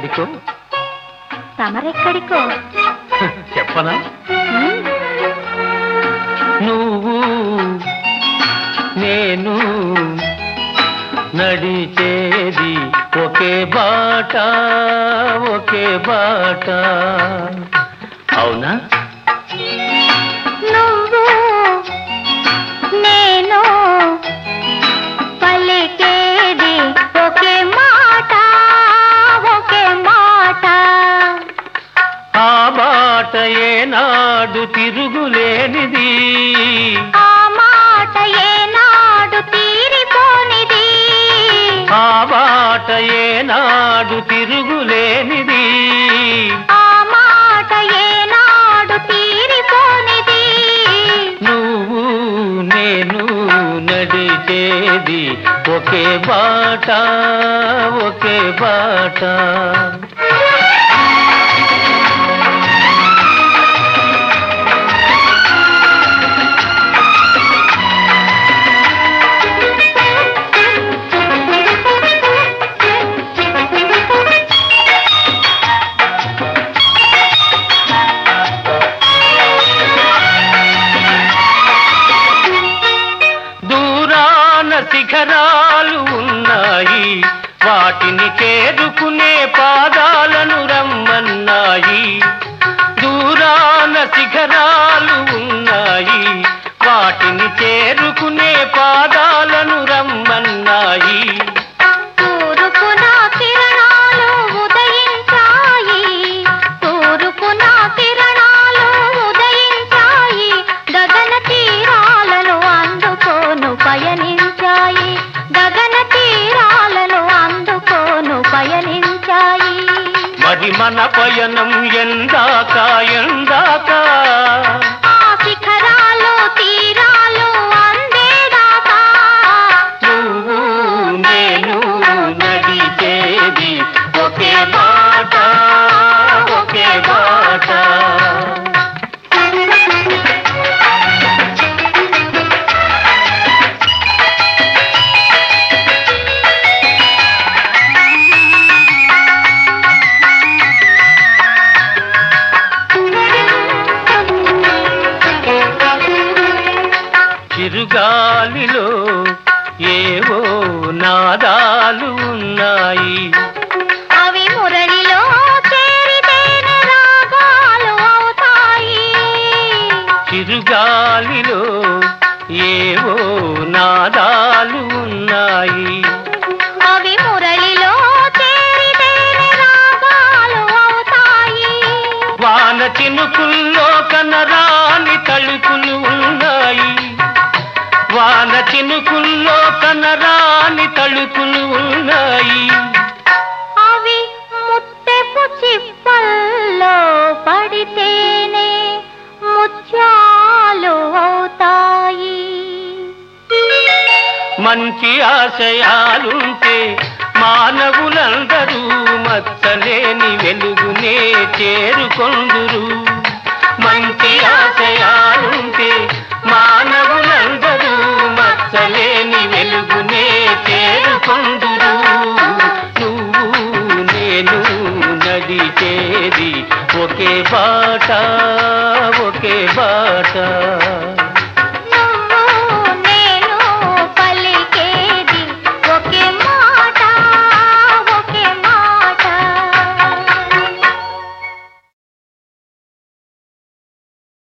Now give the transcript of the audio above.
ఎక్కడికో తమరెక్కడికో చెప్పనా ఉమ్, నువ్వు నేను నడిచేది ఒకే బాట ఒకే బాట అవునా నువ్వు నేను పలికేది ఒకే మాట ఒకే మాట ఆ బాట ఏనాడు తిరుగులేనిది ఆ మాట ఏనాడు తీరిపోనిది ఆ బాట ఏనాడు తిరుగులేనిది ఆ మాట ఏనాడు తీరిపోనిది నువ్వు నేను నడిచేది ఒకే బాట ఒకే బాట దూరాన శిఖరాలు ఉన్నాయి వాటిని చేరుకునే పాదాలను రమ్మన్నాయి దూరాన శిఖరాలు ఉన్నాయి వాటిని చేరుకునే పాదాలను రమ్మన్నాయి తూర్పున కిరణాలు ఉదయించాయి తూర్పున కిరణాలు ఉదయించాయి గగన తీరాలను అందుకోను పయనించాయి గగన తీరాలను అందుకోను పయనించాయి మరి మన పయనం ఎందాక ఎందాక ఆ శిఖరాలు తీరాలు అందేదాకా నువ్వు నేను నడిచేది ఒకే బాట ఒకే బాట చిరుగాలిలో ఏవో నాదాలు ఉన్నాయి అవి మురళిలో చేరితేనే రాగాలు అవుతాయి చిరుగాలిలో ఏవో నాదాలు ఉన్నాయి అవి మురళిలో చేరితేనే రాగాలు అవుతాయి వాన చినుకుల్లో కనరాని తలుపులు ఉన్నాయి వాన చినుకుల్లో కనరాని తలుపులు ఉన్నాయి అవి ముత్తెపు చిప్పల్లో పడితేనే ముత్యాలు అవుతాయి మంచి ఆశయాలుంటే మానవులందరూ మచ్చలేని వెలుగునే చేరుకొందురు మంచి ఆశయా